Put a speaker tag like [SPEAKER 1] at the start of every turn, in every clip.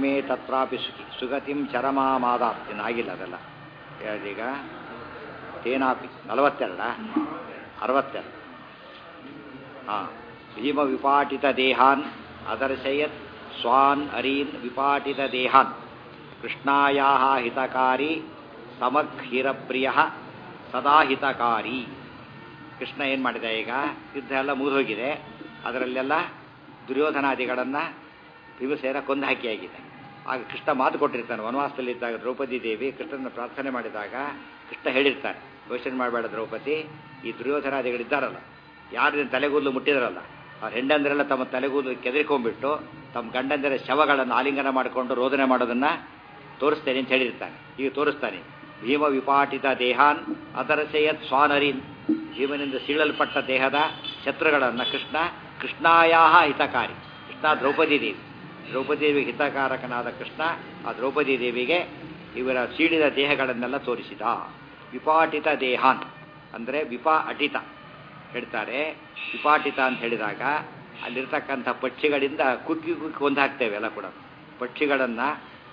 [SPEAKER 1] ಮೇ ತತ್ರಾಪಿ ಸುಖಿ ಸುಗತಿಂ ಚರಮಾಮಾದಾಪ್ತಿ ಆಗಿಲ್ಲ ಅದೆಲ್ಲ ಈಗ ತೇನಾಪಿ ನಲವತ್ತೆರಡ ಅರವತ್ತೆರಡು ಹಾಂ ಭೀಮ ವಿಪಾಟಿತ ದೇಹಾನ್ ಅದರ್ಶಯತ್ ಸ್ವಾನ್ ಅರೀನ್ ವಿಪಾಟಿತ ದೇಹಾನ್ ಕೃಷ್ಣಾಯಾ ಹಿತಕಾರಿ ಸಮಕ್ ಹಿರಪ್ರಿಯ ಸದಾ ಹಿತಕಾರಿ ಕೃಷ್ಣ ಏನು ಮಾಡಿದ ಈಗ ಯುದ್ಧ ಎಲ್ಲ ಮುಗಿದೋಗಿದೆ ಅದರಲ್ಲೆಲ್ಲ ದುರ್ಯೋಧನಾದಿಗಳನ್ನು ಭೀಮಸೇನ ಕೊಂದು ಹಾಕಿಯಾಗಿದೆ ಆಗ ಕೃಷ್ಣ ಮಾತು ಕೊಟ್ಟಿರ್ತಾನೆ ವನವಾಸದಲ್ಲಿದ್ದಾಗ ದ್ರೌಪದಿ ದೇವಿ ಕೃಷ್ಣನ ಪ್ರಾರ್ಥನೆ ಮಾಡಿದಾಗ ಕೃಷ್ಣ ಹೇಳಿರ್ತಾನೆ ಯೋಚನೆ ಮಾಡಬೇಡ ದ್ರೌಪದಿ ಈ ದುರ್ಯೋಧನಾದಿಗಳಿದ್ದಾರಲ್ಲ ಯಾರು ತಲೆಗೂದಲು ಮುಟ್ಟಿದ್ರಲ್ಲ ಅವ್ರ ಹೆಂಡಂದಿರೆಲ್ಲ ತಮ್ಮ ತಲೆಗೂದಲು ಕೆದರಿಕೊಂಡ್ಬಿಟ್ಟು ತಮ್ಮ ಗಂಡಂದಿರ ಶವಗಳನ್ನು ಆಲಿಂಗನ ಮಾಡಿಕೊಂಡು ರೋದನೆ ಮಾಡೋದನ್ನು ತೋರಿಸ್ತೇನೆ ಅಂತ ಹೇಳಿರ್ತಾನೆ ಈಗ ತೋರಿಸ್ತಾನೆ ಭೀಮ ವಿಪಾಟಿತ ದೇಹಾನ್ ಅದರಸೆಯತ್ ಸ್ವಾನರೀನ್ ಭೀಮನಿಂದ ಸೀಳಲ್ಪಟ್ಟ ದೇಹದ ಶತ್ರುಗಳನ್ನು ಕೃಷ್ಣ ಕೃಷ್ಣಾಯಾ ಹಿತಕಾರಿ ಕೃಷ್ಣ ದ್ರೌಪದಿ ದೇವಿ ದ್ರೌಪದಿ ದೇವಿಗೆ ಹಿತಕಾರಕನಾದ ಕೃಷ್ಣ ಆ ದ್ರೌಪದಿ ದೇವಿಗೆ ಇವರ ಸೀಳಿದ ದೇಹಗಳನ್ನೆಲ್ಲ ತೋರಿಸಿದ ವಿಪಾಟಿತ ದೇಹಾನ್ ಅಂದರೆ ವಿಪಾ ಅಟಿತ ಹೇಳ್ತಾರೆ ವಿಪಾಟಿತ ಅಂತ ಹೇಳಿದಾಗ ಅಲ್ಲಿರ್ತಕ್ಕಂಥ ಪಕ್ಷಿಗಳಿಂದ ಕುಕ್ಕಿ ಕುಕ್ಕಿ ಒಂದು ಹಾಕ್ತೇವೆ ಎಲ್ಲ ಕೂಡ ಪಕ್ಷಿಗಳನ್ನು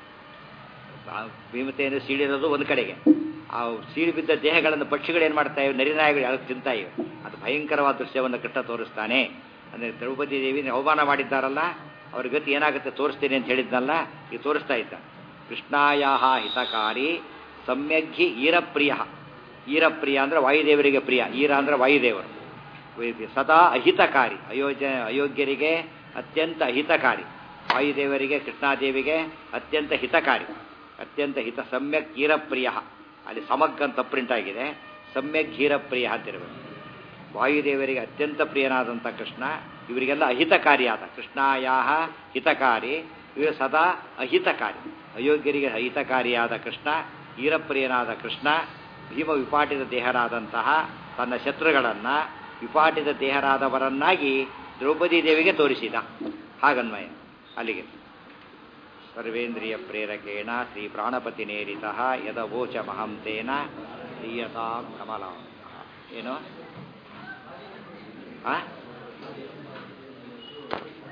[SPEAKER 1] ಭೀಮತೆಯನ್ನು ಸೀಳಿರೋದು ಒಂದು ಕಡೆಗೆ ಆ ಸೀಳಿ ಬಿದ್ದ ದೇಹಗಳನ್ನು ಪಕ್ಷಿಗಳು ಏನು ಮಾಡ್ತಾ ಇವೆ ನರಿನಾಯಿಗಳು ಯಾರು ತಿಂತಾ ಇವೆ ಅದು ಭಯಂಕರವಾದ ದೃಶ್ಯವನ್ನು ಕೃಷ್ಣ ತೋರಿಸ್ತಾನೆ ಅಂದರೆ ದ್ರೌಪದಿ ದೇವಿ ಅವಮಾನ ಮಾಡಿದ್ದಾರಲ್ಲ ಅವ್ರ ಗತಿ ಏನಾಗುತ್ತೆ ತೋರಿಸ್ತೀನಿ ಅಂತ ಹೇಳಿದ್ನಲ್ಲ ಈಗ ತೋರಿಸ್ತಾ ಇದ್ದ ಕೃಷ್ಣಾಯಾ ಹಿತಕಾರಿ ಸಮ್ಯಗ್ಹಿ ಈರಪ್ರಿಯ ಈರಪ್ರಿಯ ಅಂದರೆ ವಾಯುದೇವರಿಗೆ ಪ್ರಿಯ ಈರ ಅಂದರೆ ವಾಯುದೇವರು ಸದಾ ಅಹಿತಕಾರಿ ಅಯೋಜ ಅಯೋಗ್ಯರಿಗೆ ಅತ್ಯಂತ ಅಹಿತಕಾರಿ ವಾಯುದೇವರಿಗೆ ಕೃಷ್ಣಾದೇವಿಗೆ ಅತ್ಯಂತ ಹಿತಕಾರಿ ಅತ್ಯಂತ ಹಿತ ಸಮ್ಯಕ್ ಹೀರಪ್ರಿಯ ಅಲ್ಲಿ ಸಮಗ್ ಅಂತ ಪ್ರಿಂಟ್ ಆಗಿದೆ ಸಮ್ಯಕ್ ಹೀರಪ್ರಿಯ ಅಂತಿರಬೇಕು ವಾಯುದೇವರಿಗೆ ಅತ್ಯಂತ ಪ್ರಿಯನಾದಂಥ ಕೃಷ್ಣ ಇವರಿಗೆಲ್ಲ ಅಹಿತಕಾರಿಯಾದ ಕೃಷ್ಣಾಯಾಹ ಹಿತಕಾರಿ ಇವರು ಸದಾ ಅಹಿತಕಾರಿ ಅಯೋಗ್ಯರಿಗೆ ಅಹಿತಕಾರಿಯಾದ ಕೃಷ್ಣ ಹೀರಪ್ರಿಯನಾದ ಕೃಷ್ಣ ಭೀಮ ವಿಪಾಟಿತ ದೇಹರಾದಂತಹ ತನ್ನ ಶತ್ರುಗಳನ್ನು ವಿಪಾಟಿತ ದೇಹರಾದವರನ್ನಾಗಿ ದ್ರೌಪದಿ ದೇವಿಗೆ ತೋರಿಸಿದ ಹಾಗನ್ವಯ ಅಲ್ಲಿಗೆ ಸರ್ವೇಂದ್ರಿಯ ಪ್ರೇರಕೇಣ ಶ್ರೀ ಪ್ರಾಣಪತಿ ನೇರಿತ ಯದವೋಚ ಮಹಂತೇನ ದೀಯತಾಂ ಕಮಲ ಏನು ಆ